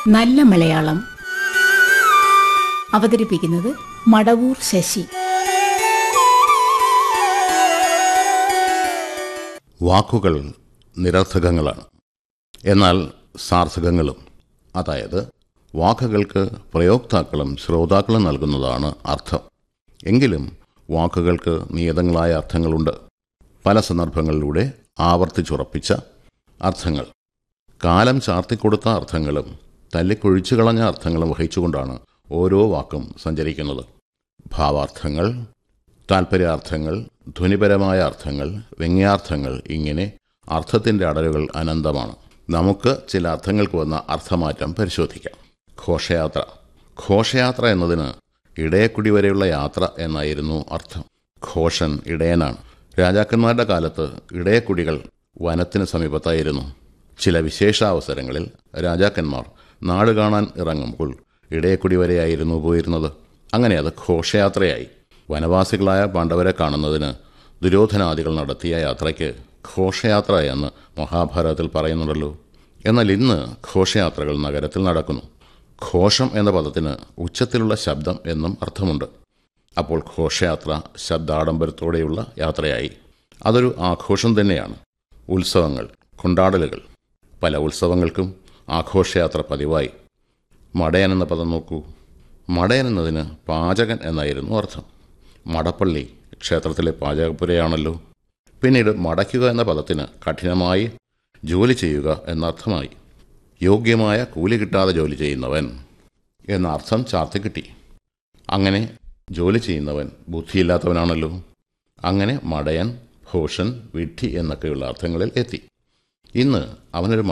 നല്ല മലയാളം അവതരിപ്പിക്കുന്നത് മടവൂർ ശശി വാക്കുകൾ നിരർത്ഥകങ്ങളാണ് എന്നാൽ സാർത്ഥകങ്ങളും അതായത് വാക്കുകൾക്ക് പ്രയോക്താക്കളും ശ്രോതാക്കളും നൽകുന്നതാണ് അർത്ഥം എങ്കിലും വാക്കുകൾക്ക് നിയതങ്ങളായ അർത്ഥങ്ങളുണ്ട് പല സന്ദർഭങ്ങളിലൂടെ ആവർത്തിച്ചുറപ്പിച്ച അർത്ഥങ്ങൾ കാലം ചാർത്തിക്കൊടുത്ത അർത്ഥങ്ങളും തല്ലിക്കൊഴിച്ചു കളഞ്ഞ അർത്ഥങ്ങളും വഹിച്ചുകൊണ്ടാണ് ഓരോ വാക്കും സഞ്ചരിക്കുന്നത് ഭാവാർത്ഥങ്ങൾ താൽപ്പര്യാർത്ഥങ്ങൾ ധ്വനിപരമായ അർത്ഥങ്ങൾ വ്യംഗ്യാർത്ഥങ്ങൾ ഇങ്ങനെ അർത്ഥത്തിൻ്റെ അടരുകൾ അനന്തമാണ് നമുക്ക് ചില അർത്ഥങ്ങൾക്ക് വന്ന അർത്ഥമാറ്റം പരിശോധിക്കാം ഘോഷയാത്ര ഘോഷയാത്ര എന്നതിന് ഇടയക്കുടി വരെയുള്ള യാത്ര എന്നായിരുന്നു അർത്ഥം ഘോഷൻ ഇടയനാണ് രാജാക്കന്മാരുടെ കാലത്ത് ഇടയക്കുടികൾ വനത്തിന് സമീപത്തായിരുന്നു ചില വിശേഷാവസരങ്ങളിൽ രാജാക്കന്മാർ നാട് കാണാൻ ഇറങ്ങുമ്പോൾ ഇടയക്കുടി വരെയായിരുന്നു പോയിരുന്നത് അങ്ങനെ അത് ഘോഷയാത്രയായി വനവാസികളായ പാണ്ഡവരെ കാണുന്നതിന് ദുര്യോധനാദികൾ നടത്തിയ യാത്രയ്ക്ക് ഘോഷയാത്ര എന്ന് മഹാഭാരതത്തിൽ പറയുന്നുണ്ടല്ലോ എന്നാൽ ഇന്ന് ഘോഷയാത്രകൾ നഗരത്തിൽ നടക്കുന്നു ഘോഷം എന്ന പദത്തിന് ഉച്ചത്തിലുള്ള ശബ്ദം എന്നും അർത്ഥമുണ്ട് അപ്പോൾ ഘോഷയാത്ര ശബ്ദാഡംബരത്തോടെയുള്ള യാത്രയായി അതൊരു ആഘോഷം തന്നെയാണ് ഉത്സവങ്ങൾ കൊണ്ടാടലുകൾ പല ഉത്സവങ്ങൾക്കും ആഘോഷയാത്ര പതിവായി മടയൻ എന്ന പദം നോക്കൂ മടയൻ എന്നതിന് പാചകൻ എന്നായിരുന്നു അർത്ഥം മടപ്പള്ളി ക്ഷേത്രത്തിലെ പാചകപ്പുരയാണല്ലോ പിന്നീട് മടയ്ക്കുക എന്ന പദത്തിന് കഠിനമായി ജോലി ചെയ്യുക എന്നർത്ഥമായി യോഗ്യമായ കൂലി കിട്ടാതെ ജോലി ചെയ്യുന്നവൻ എന്ന അർത്ഥം ചാർത്തി കിട്ടി അങ്ങനെ ജോലി ചെയ്യുന്നവൻ ബുദ്ധിയില്ലാത്തവനാണല്ലോ അങ്ങനെ മടയൻ ഭോഷൻ വിഡ്ഢി എന്നൊക്കെയുള്ള അർത്ഥങ്ങളിൽ എത്തി ഇന്ന് അവനൊരു